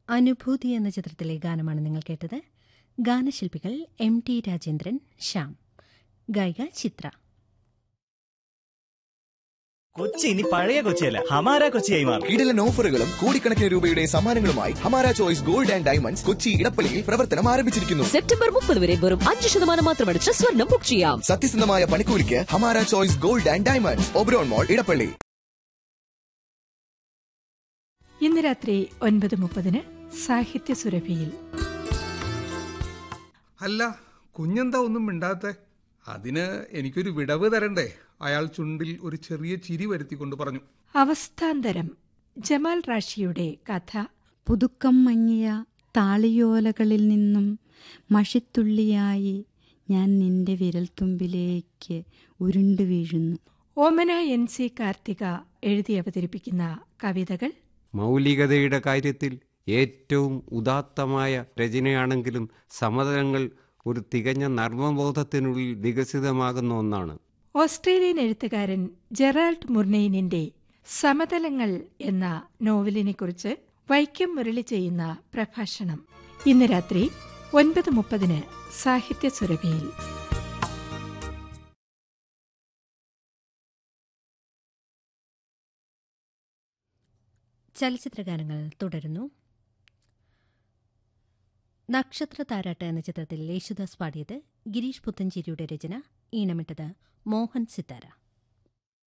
അനുഭൂതി എന്ന ചിത്രത്തിലെ ഗാനമാണ് നിങ്ങൾ കേട്ടത് ഗാനശില്പികൾ എം ടി രാജേന്ദ്രൻ ശ്യാം ഗായിക ചിത്ര കൊച്ചി ഇനി പഴയ കൊച്ചിയല്ല ഹമാര കൊച്ചിയായി മാറും കിടിലൻ ഓഫറുകളും കോടിക്കണക്കിന് രൂപയുടെ സമ്മാനങ്ങളുമായി Hamara choice gold and diamonds Kochi ഇടപ്പള്ളിയിൽ പ്രവർത്തനം ആരംഭിച്ചിരിക്കുന്നു സെപ്റ്റംബർ മുപ്പത് വരെ വെറും അഞ്ച് ശതമാനം മാത്രമടിച്ച് സ്വർണം ബുക്ക് ചെയ്യാം സത്യസന്ധമായ പണിക്കൂലിക്ക് Hamara choice gold and diamonds Oberon mall Edappally ഇന്ന് രാത്രി ഒൻപത് മുപ്പതിന് സാഹിത്യ സുരഭിയിൽ അല്ല കുഞ്ഞെന്താ ഒന്നും മിണ്ടാത്തെ അതിന് എനിക്കൊരു വിടവ് തരണ്ടേ അയാൾ ചുണ്ടിൽ ഒരു ചെറിയ ചിരി വരുത്തിക്കൊണ്ട് പറഞ്ഞു അവസ്ഥാന്തരം ജമാൽ റാഷിയുടെ കഥ പുതുക്കം മങ്ങിയ താളിയോലകളിൽ നിന്നും മഷിത്തുള്ളിയായി ഞാൻ നിന്റെ വിരൽത്തുമ്പിലേക്ക് ഉരുണ്ടു വീഴുന്നു ഓമന എൻ സി കാർത്തിക എഴുതി അവതരിപ്പിക്കുന്ന കവിതകൾ മൗലികതയുടെ കാര്യത്തിൽ ഏറ്റവും ഉദാത്തമായ രചനയാണെങ്കിലും സമതലങ്ങൾ ഒരു തികഞ്ഞ നർമ്മബോധത്തിനുള്ളിൽ വികസിതമാകുന്ന ഒന്നാണ് ഓസ്ട്രേലിയൻ എഴുത്തുകാരൻ ജെറാൾഡ് മുർനെയിനിന്റെ സമതലങ്ങൾ എന്ന നോവലിനെക്കുറിച്ച് വൈക്കം മുരളി ചെയ്യുന്ന പ്രഭാഷണം ഇന്ന് രാത്രി ഒൻപത് മുപ്പതിന് സാഹിത്യ സുരഭിയിൽ ചലച്ചിത്രഗാനങ്ങൾ തുടരുന്നു നക്ഷത്ര താരാട്ട് എന്ന ചിത്രത്തിൽ യേശുദാസ് പാടിയത് ഗിരീഷ് പുത്തഞ്ചേരിയുടെ രചന ഈണമിട്ടത് മോഹൻ സിത്താര